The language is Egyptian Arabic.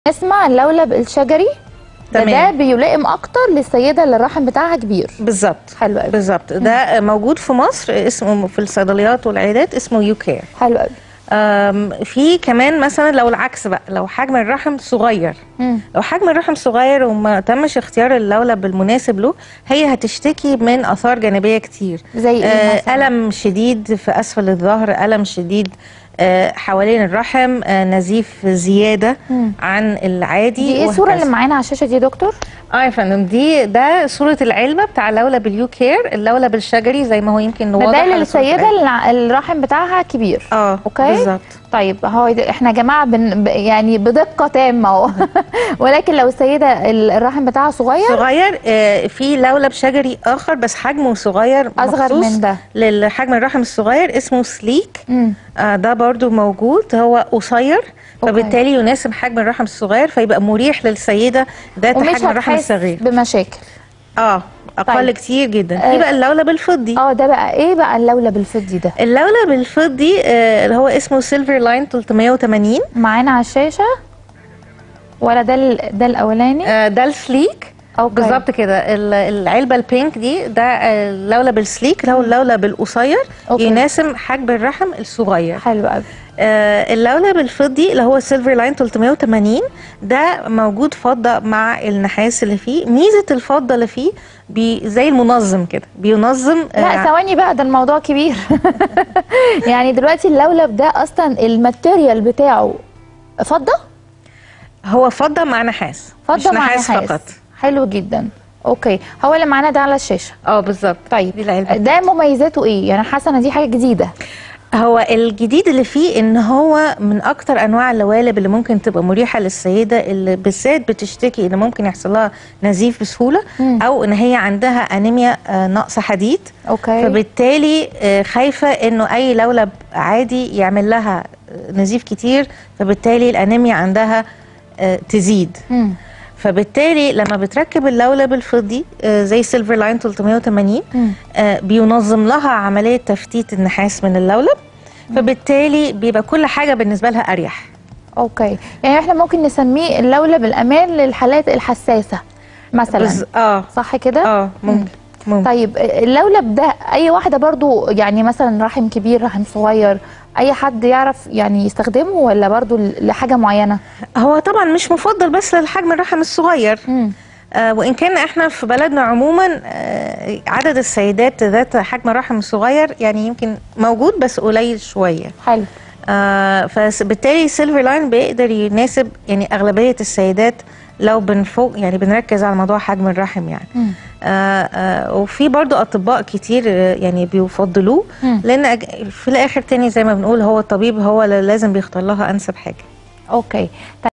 نسمع اللولب الشجري ده, ده تمام. بيلائم اكتر للسيده اللي الرحم بتاعها كبير بالظبط حلو قوي بالظبط ده موجود في مصر اسمه في الصيدليات والعيادات اسمه يو كير حلو قوي في كمان مثلا لو العكس بقى لو حجم الرحم صغير مم. لو حجم الرحم صغير وما تمش اختيار اللولب المناسب له هي هتشتكي من اثار جانبيه كتير زي ايه آه، مثلا؟ الم شديد في اسفل الظهر الم شديد آه، حوالين الرحم آه، نزيف زياده مم. عن العادي دي ايه الصوره وهكذا. اللي معانا على الشاشه دي يا دكتور اه يا فندم دي ده صوره العلبه بتاع اللولب اليو كير اللولب الشجري زي ما هو يمكن ده واضح ده على صورة للسيده العلبة. اللي ع- الرحم بتاعها كبير اه اوكي بالظبط طيب هو ده- احنا يا جماعه بن ب- يعني بدقه تامه اهو ولكن لو السيده ال- الرحم بتاعها صغير صغير آه، في لولب شجري اخر بس حجمه صغير أصغر مخصوص من ده. للحجم الرحم الصغير اسمه سليك مم. آه، ده برضو موجود هو قصير فبالتالي يناسب حجم الرحم الصغير فيبقى مريح للسيده ذات ومش حجم الرحم هتحس الصغير بمشاكل اه اقل طيب. كتير جدا آه. في بقى اللولب الفضي اه ده بقى ايه بقى اللولب الفضي ده اللولب الفضي آه، اللي هو اسمه سيلفر لاين 380 معانا على الشاشه ولا ده ال- ده الاولاني آه، ده السليك أوكي. بالظبط كده ال- العلبه البينك دي ده آه، اللولب السليك اللي هو اللولب القصير أوكي. يناسب حجم الرحم الصغير حلو قوي آه، اللولب الفضي اللي هو سيلفر لاين 380 ده موجود فضه مع النحاس اللي فيه ميزه الفضه اللي فيه بي زي المنظم كده بينظم لا ثواني بقى ده الموضوع كبير يعني دلوقتي اللولب ده اصلا الماتيريال بتاعه فضه هو فضه مع نحاس فضه مش مع نحاس, نحاس فقط حلو جدا اوكي هو اللي معانا ده على الشاشه اه بالظبط طيب دي العلبه ده مميزاته ايه يعني حاسه ان دي حاجه جديده هو الجديد اللي فيه ان هو من اكتر انواع اللوالب اللي ممكن تبقى مريحه للسيده اللي بالذات بتشتكي ان ممكن يحصل لها نزيف بسهوله مم. او ان هي عندها انيميا آه، نقص حديد اوكي فبالتالي آه، خايفه انه اي لولب عادي يعمل لها آه، نزيف كتير فبالتالي الانيميا عندها آه، تزيد مم. فبالتالي لما بتركب اللولب الفضي آه، زي سيلفر لاين 380 مم. آه، بينظم لها عمليه تفتيت النحاس من اللولب فبالتالي بيبقى كل حاجه بالنسبه لها اريح اوكي يعني احنا ممكن نسميه اللولب الامان للحالات الحساسه مثلا بز... اه صح كده اه ممكن ممكن طيب اللولب ده اي واحده برضو يعني مثلا رحم كبير رحم صغير اي حد يعرف يعني يستخدمه ولا برضو لحاجه معينه هو طبعا مش مفضل بس للحجم الرحم الصغير مم. آه وان كان احنا في بلدنا عموما آه عدد السيدات ذات حجم رحم صغير يعني يمكن موجود بس قليل شويه حلو آه فبالتالي سيلفر لاين بيقدر يناسب يعني اغلبيه السيدات لو بنفوق يعني بنركز على موضوع حجم الرحم يعني مم. آه آه وفي برضو اطباء كتير آه، يعني بيفضلوه مم. لان أج- في الاخر تاني زي ما بنقول هو الطبيب هو اللي لازم بيختار لها انسب حاجه اوكي